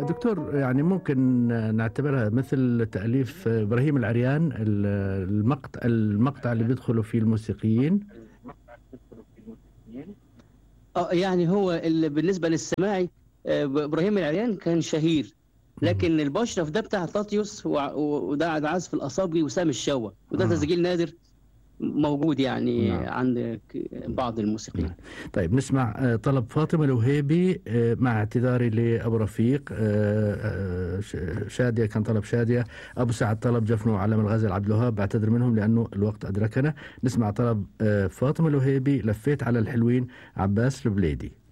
دكتور يعني ممكن نعتبرها مثل تأليف إبراهيم العريان المقطع المقطع اللي بيدخلوا فيه الموسيقيين اه يعني هو اللي بالنسبه للسماعي آه، ابراهيم العريان كان شهير لكن البشرف ده بتاع تاتيوس وع- وده عزف الاصابجي وسام الشوا وده آه. تسجيل نادر موجود يعني نعم. عند ك- بعض الموسيقيين طيب نسمع آه، طلب فاطمة الوهيبي آه، مع اعتذاري لأبو رفيق آه، آه، ش- شادية كان طلب شادية أبو سعد طلب جفن وعلم الغزل عبد الوهاب بعتذر منهم لأنه الوقت أدركنا نسمع طلب آه، فاطمة الوهيبي لفيت على الحلوين عباس البليدي